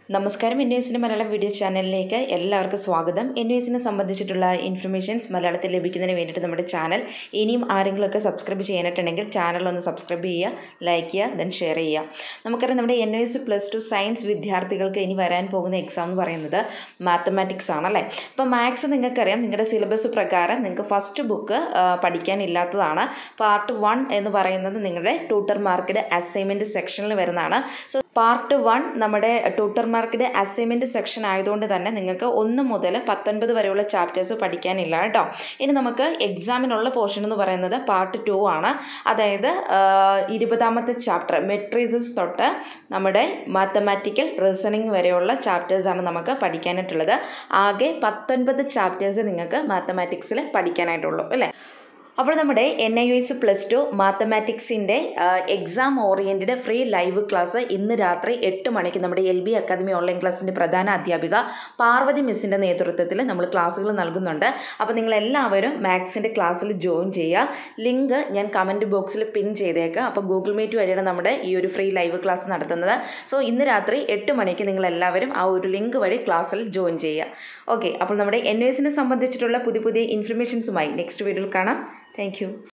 നമസ്കാരം എൻ എസിൻ്റെ മലയാളം വീഡിയോ ചാനലിലേക്ക് എല്ലാവർക്കും സ്വാഗതം എൻ എസിനെ സംബന്ധിച്ചിട്ടുള്ള ഇൻഫർമേഷൻസ് മലയാളത്തിൽ ലഭിക്കുന്നതിന് വേണ്ടിയിട്ട് നമ്മുടെ ചാനൽ ഇനിയും ആരെങ്കിലുമൊക്കെ സബ്സ്ക്രൈബ് ചെയ്യാനായിട്ടുണ്ടെങ്കിൽ ചാനൽ ഒന്ന് സബ്സ്ക്രൈബ് ചെയ്യുക ലൈക്ക് ചെയ്യുക ദെൻ ഷെയർ ചെയ്യുക നമുക്കറിയാം നമ്മുടെ N S plus two science വിദ്യാർത്ഥികൾക്ക് ഇനി വരാൻ പോകുന്ന എക്സാം എന്ന് പറയുന്നത് മാത്തമാറ്റിക്സ് ആണല്ലേ അപ്പോൾ മാത്സ് നിങ്ങൾക്കറിയാം നിങ്ങളുടെ സിലബസ് പ്രകാരം നിങ്ങൾക്ക് ഫസ്റ്റ് ബുക്ക് പഠിക്കാനില്ലാത്തതാണ് പാർട്ട് വൺ എന്ന് പറയുന്നത് നിങ്ങളുടെ ട്യൂട്ടർ മാർക്കിൻ്റെ അസൈൻമെൻറ്റ് സെക്ഷനിൽ വരുന്നതാണ് സോ പാർട്ട് വൺ നമ്മുടെ ട്യൂട്ടർ മാർക്കിൻ്റെ അസൈൻമെൻറ്റ് സെക്ഷൻ ആയതുകൊണ്ട് തന്നെ നിങ്ങൾക്ക് ഒന്ന് മുതൽ പത്തൊൻപത് വരെയുള്ള ചാപ്റ്റേഴ്സ് പഠിക്കാനില്ല കേട്ടോ ഇനി നമുക്ക് എക്സാമിനുള്ള പോർഷൻ എന്ന് പറയുന്നത് പാർട്ട് ടു ആണ് അതായത് ഇരുപതാമത്തെ ചാപ്റ്റർ മെട്രീസസ് തൊട്ട് നമ്മുടെ മാത്തമാറ്റിക്കൽ റീസണിങ് വരെയുള്ള ചാപ്റ്റേഴ്സാണ് നമുക്ക് പഠിക്കാനായിട്ടുള്ളത് ആകെ പത്തൊൻപത് ചാപ്റ്റേഴ്സ് നിങ്ങൾക്ക് മാത്തമാറ്റിക്സിൽ പഠിക്കാനായിട്ടുള്ളൂ അല്ലേ അപ്പോൾ നമ്മുടെ N I S plus two മാത്തമാറ്റിക്സിൻ്റെ exam oriented free live class ഇന്ന് രാത്രി എട്ട് മണിക്ക് നമ്മുടെ എൽ ബി അക്കാദമി ഓൺലൈൻ ക്ലാസ്സിൻ്റെ പ്രധാന അധ്യാപിക പാർവതി മിസ്സിൻ്റെ നേതൃത്വത്തിൽ നമ്മൾ ക്ലാസ്സുകൾ നൽകുന്നുണ്ട് അപ്പോൾ നിങ്ങൾ എല്ലാവരും മാത്സിൻ്റെ ക്ലാസ്സിൽ ജോയിൻ ചെയ്യുക ലിങ്ക് ഞാൻ കമൻറ്റ് ബോക്സിൽ പിൻ ചെയ്തേക്കാം അപ്പോൾ ഗൂഗിൾ മീറ്റ് വഴിയാണ് നമ്മുടെ ഈ ഒരു ഫ്രീ ലൈവ് ക്ലാസ് നടത്തുന്നത് സോ ഇന്ന് രാത്രി എട്ട് മണിക്ക് നിങ്ങൾ എല്ലാവരും ആ ഒരു ലിങ്ക് വഴി ക്ലാസ്സിൽ ജോയിൻ ചെയ്യുക ഓക്കെ അപ്പോൾ നമ്മുടെ എൻ എസിനെ സംബന്ധിച്ചിട്ടുള്ള പുതിയ പുതിയ ഇൻഫർമേഷൻസുമായി നെക്സ്റ്റ് വീഡിയോയിൽ കാണാം താങ്ക്